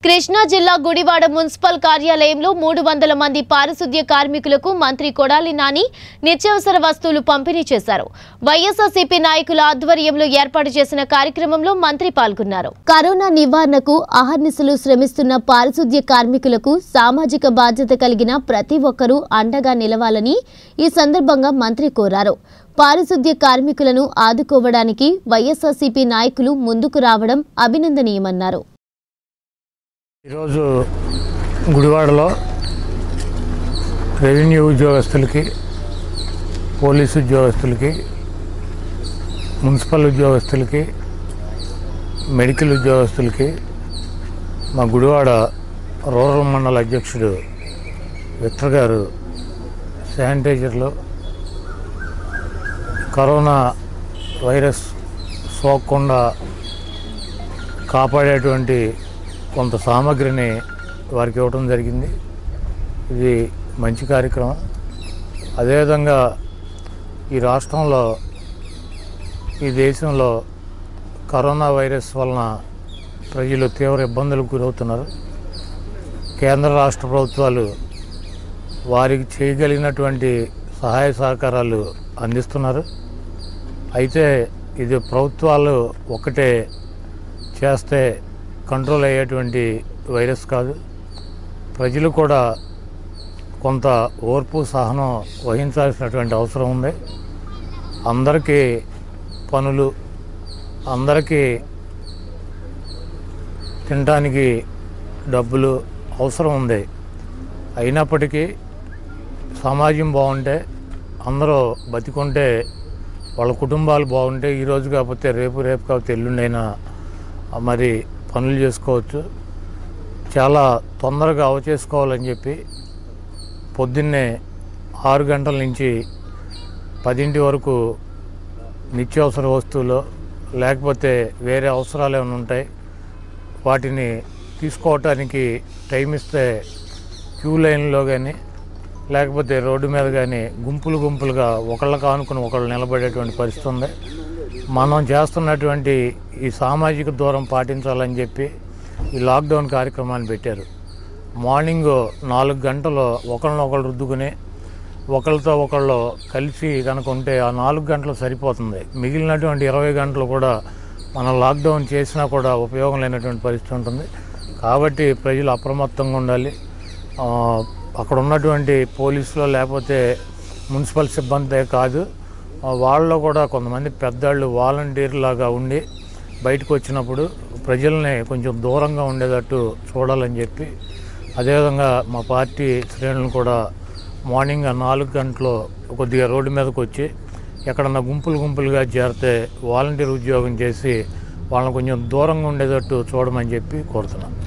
కృష్ణా జిల్లా గుడివాడ మున్సిపల్ కార్యాలయంలో మూడు వందల మంది పారిశుద్ధ్య కార్మికులకు మంత్రి కొడాలి నాని నిత్యావసర వస్తువులు పంపిణీ చేశారు వైఎస్ఆర్సీపీ నాయకుల ఆధ్వర్యంలో ఏర్పాటు చేసిన కార్యక్రమంలో మంత్రి పాల్గొన్నారు కరోనా నివారణకు అహర్నిశలు శ్రమిస్తున్న పారిశుద్ధ్య కార్మికులకు సామాజిక బాధ్యత కలిగిన ప్రతి ఒక్కరూ అండగా నిలవాలని ఈ సందర్భంగా మంత్రి కోరారు పారిశుద్ధ్య కార్మికులను ఆదుకోవడానికి వైఎస్ఆర్సీపీ నాయకులు ముందుకు రావడం అభినందనీయమన్నారు ఈరోజు గుడివాడలో రెవెన్యూ ఉద్యోగస్తులకి పోలీసు ఉద్యోగస్తులకి మున్సిపల్ ఉద్యోగస్తులకి మెడికల్ ఉద్యోగస్తులకి మా గుడివాడ రూరల్ మండల అధ్యక్షుడు విక్టర్ గారు శానిటైజర్లు కరోనా వైరస్ సోకకుండా కాపాడేటువంటి కొంత సామాగ్రిని వారికి ఇవ్వడం జరిగింది ఇది మంచి కార్యక్రమం అదేవిధంగా ఈ రాష్ట్రంలో ఈ దేశంలో కరోనా వైరస్ వలన ప్రజలు తీవ్ర ఇబ్బందులకు గురవుతున్నారు కేంద్ర రాష్ట్ర ప్రభుత్వాలు వారికి చేయగలిగినటువంటి సహాయ సహకారాలు అందిస్తున్నారు అయితే ఇది ప్రభుత్వాలు ఒకటే చేస్తే కంట్రోల్ అయ్యేటువంటి వైరస్ కాదు ప్రజలు కూడా కొంత ఓర్పు సహనం వహించాల్సినటువంటి అవసరం ఉంది అందరికీ పనులు అందరికీ తినడానికి డబ్బులు అవసరం ఉంది అయినప్పటికీ సమాజం బాగుంటే అందరూ బతికుంటే వాళ్ళ కుటుంబాలు బాగుంటే ఈరోజు కాకపోతే రేపు రేపు కాకపోతే ఎల్లుండైనా మరి పనులు చేసుకోవచ్చు చాలా తొందరగా అవచేసుకోవాలని చెప్పి పొద్దున్నే ఆరు గంటల నుంచి పదింటి వరకు నిత్యావసర వస్తువులు లేకపోతే వేరే అవసరాలు ఏమైనా ఉంటాయి వాటిని తీసుకోవటానికి టైం ఇస్తే క్యూ లైన్లో కానీ లేకపోతే రోడ్డు మీద కానీ గుంపులు గుంపులుగా ఒకళ్ళకి ఆనుకుని ఒకళ్ళు నిలబడేటువంటి పరిస్థితి ఉంది మనం చేస్తున్నటువంటి ఈ సామాజిక దూరం పాటించాలని చెప్పి ఈ లాక్డౌన్ కార్యక్రమాన్ని పెట్టారు మార్నింగ్ నాలుగు గంటలు ఒకళ్ళనొకళ్ళు రుద్దుకుని ఒకళ్ళతో ఒకళ్ళు కలిసి కనుక ఉంటే ఆ నాలుగు గంటలు సరిపోతుంది మిగిలినటువంటి ఇరవై గంటలు కూడా మనం లాక్డౌన్ చేసినా కూడా ఉపయోగం లేనటువంటి పరిస్థితి ఉంటుంది కాబట్టి ప్రజలు అప్రమత్తంగా ఉండాలి ఆ, అక్కడ ఉన్నటువంటి పోలీసులు లేకపోతే మున్సిపల్ సిబ్బందే కాదు ఆ, వాళ్ళలో కూడా కొంతమంది పెద్దవాళ్ళు వాలంటీర్ లాగా ఉండి బయటకు వచ్చినప్పుడు ప్రజల్ని కొంచెం దూరంగా ఉండేటట్టు చూడాలని చెప్పి అదేవిధంగా మా పార్టీ శ్రేణులను కూడా మార్నింగ్ ఆ నాలుగు గంటలు కొద్దిగా రోడ్డు మీదకి వచ్చి ఎక్కడన్నా గుంపులు గుంపులుగా చేరితే వాలంటీర్ ఉద్యోగం చేసి వాళ్ళని కొంచెం దూరంగా ఉండేటట్టు చూడమని చెప్పి కోరుతున్నాను